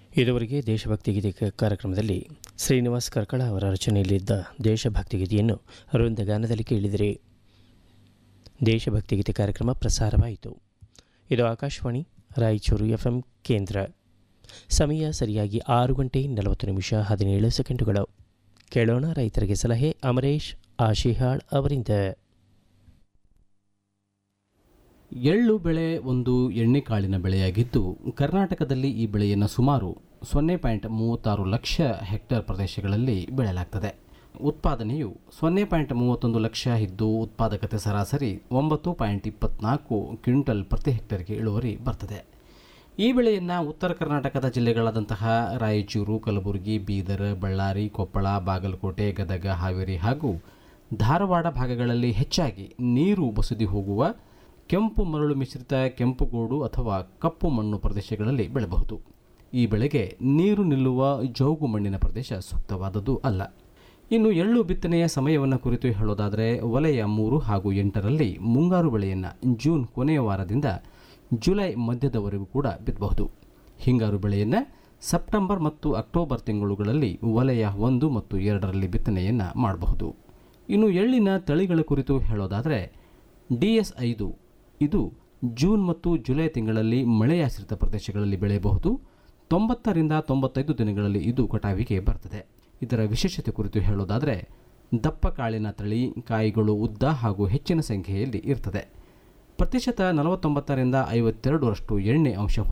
ಇದುವರೆಗೆ ದೇಶಭಕ್ತಿ ಗೀತೆ ಕ- ಕಾರ್ಯಕ್ರಮದಲ್ಲಿ ಶ್ರೀನಿವಾಸ್ ಕರ್ಕಳ ಅವರ ರಚನೆಯಲ್ಲಿದ್ದ ದೇಶಭಕ್ತಿ ಗೀತೆಯನ್ನು ವೃಂದಗಾನದಲ್ಲಿ ಕೇಳಿದಿರಿ ದೇಶಭಕ್ತಿ ಗೀತೆ ಕಾರ್ಯಕ್ರಮ ಪ್ರಸಾರವಾಯಿತು ಇದು ಆಕಾಶವಾಣಿ ರಾಯಚೂರು ಎಫ್ ಎಂ ಕೇಂದ್ರ ಸಮಯ ಸರಿಯಾಗಿ ಆರು ಗಂಟೆ ನಲವತ್ತು ನಿಮಿಷ ಹದಿನೇಳು ಸೆಕೆಂಡುಗಳು ಕೇಳೋಣ ರೈತರಿಗೆ ಸಲಹೆ ಅಮರೇಶ್ ಆಶಿಹಾಳ್ ಅವರಿಂದ ಎಳ್ಳು ಬೆಳೆ ಒಂದು ಎಣ್ಣೆಕಾಳಿನ ಬೆಳೆಯಾಗಿದ್ದು ಕರ್ನಾಟಕದಲ್ಲಿ ಈ ಬೆಳೆಯನ್ನು ಸುಮಾರು ಸೊನ್ನೆ ಪಾಯಿಂಟ್ ಮೂವತ್ತಾರು ಲಕ್ಷ ಹೆಕ್ಟೇರ್ ಪ್ರದೇಶಗಳಲ್ಲಿ ಬೆಳೆಯಲಾಗ್ತದೆ ಉತ್ಪಾದನೆಯು ಸೊನ್ನೆ ಪಾಯಿಂಟ್ ಮೂವತ್ತೊಂದು ಲಕ್ಷ ಇದ್ದು ಉತ್ಪಾದಕತೆ ಸರಾಸರಿ ಒಂಬತ್ತು ಪಾಯಿಂಟ್ ಇಪ್ಪತ್ನಾಲ್ಕು ಕ್ವಿಂಟಲ್ ಪ್ರತಿ ಹೆಕ್ಟೇರ್ಗೆ ಇಳುವರಿ ಬರ್ತದೆ ಈ ಬೆಳೆಯನ್ನು ಉತ್ತರ ಕರ್ನಾಟಕದ ಜಿಲ್ಲೆಗಳಾದಂತಹ ರಾಯಚೂರು ಕಲಬುರಗಿ ಬೀದರ್ ಬಳ್ಳಾರಿ ಕೊಪ್ಪಳ ಬಾಗಲಕೋಟೆ ಗದಗ ಹಾವೇರಿ ಹಾಗೂ ಧಾರವಾಡ ಭಾಗಗಳಲ್ಲಿ ಹೆಚ್ಚಾಗಿ ನೀರು ಬಸುದಿ ಹೋಗುವ ಕೆಂಪು ಮರಳು ಮಿಶ್ರಿತ ಕೆಂಪುಗೋಡು ಅಥವಾ ಕಪ್ಪು ಮಣ್ಣು ಪ್ರದೇಶಗಳಲ್ಲಿ ಬೆಳೆಯಬಹುದು ಈ ಬೆಳೆಗೆ ನೀರು ನಿಲ್ಲುವ ಜೌಗು ಮಣ್ಣಿನ ಪ್ರದೇಶ ಸೂಕ್ತವಾದದ್ದು ಅಲ್ಲ ಇನ್ನು ಎಳ್ಳು ಬಿತ್ತನೆಯ ಸಮಯವನ್ನು ಕುರಿತು ಹೇಳೋದಾದರೆ ವಲಯ ಮೂರು ಹಾಗೂ ಎಂಟರಲ್ಲಿ ಮುಂಗಾರು ಬೆಳೆಯನ್ನು ಜೂನ್ ಕೊನೆಯ ವಾರದಿಂದ ಜುಲೈ ಮಧ್ಯದವರೆಗೂ ಕೂಡ ಬಿತ್ತಬಹುದು ಹಿಂಗಾರು ಬೆಳೆಯನ್ನು ಸೆಪ್ಟೆಂಬರ್ ಮತ್ತು ಅಕ್ಟೋಬರ್ ತಿಂಗಳುಗಳಲ್ಲಿ ವಲಯ ಒಂದು ಮತ್ತು ಎರಡರಲ್ಲಿ ಬಿತ್ತನೆಯನ್ನು ಮಾಡಬಹುದು ಇನ್ನು ಎಳ್ಳಿನ ತಳಿಗಳ ಕುರಿತು ಹೇಳೋದಾದರೆ ಡಿ ಎಸ್ ಐದು ಇದು ಜೂನ್ ಮತ್ತು ಜುಲೈ ತಿಂಗಳಲ್ಲಿ ಮಳೆಯಾಶ್ರಿತ ಪ್ರದೇಶಗಳಲ್ಲಿ ಬೆಳೆಯಬಹುದು ತೊಂಬತ್ತರಿಂದ ತೊಂಬತ್ತೈದು ದಿನಗಳಲ್ಲಿ ಇದು ಕಟಾವಿಗೆ ಬರ್ತದೆ ಇದರ ವಿಶೇಷತೆ ಕುರಿತು ಹೇಳೋದಾದರೆ ದಪ್ಪ ಕಾಳಿನ ತಳಿ ಕಾಯಿಗಳು ಉದ್ದ ಹಾಗೂ ಹೆಚ್ಚಿನ ಸಂಖ್ಯೆಯಲ್ಲಿ ಇರ್ತದೆ ಪ್ರತಿಶತ ನಲವತ್ತೊಂಬತ್ತರಿಂದ ಐವತ್ತೆರಡರಷ್ಟು ಎಣ್ಣೆ ಅಂಶ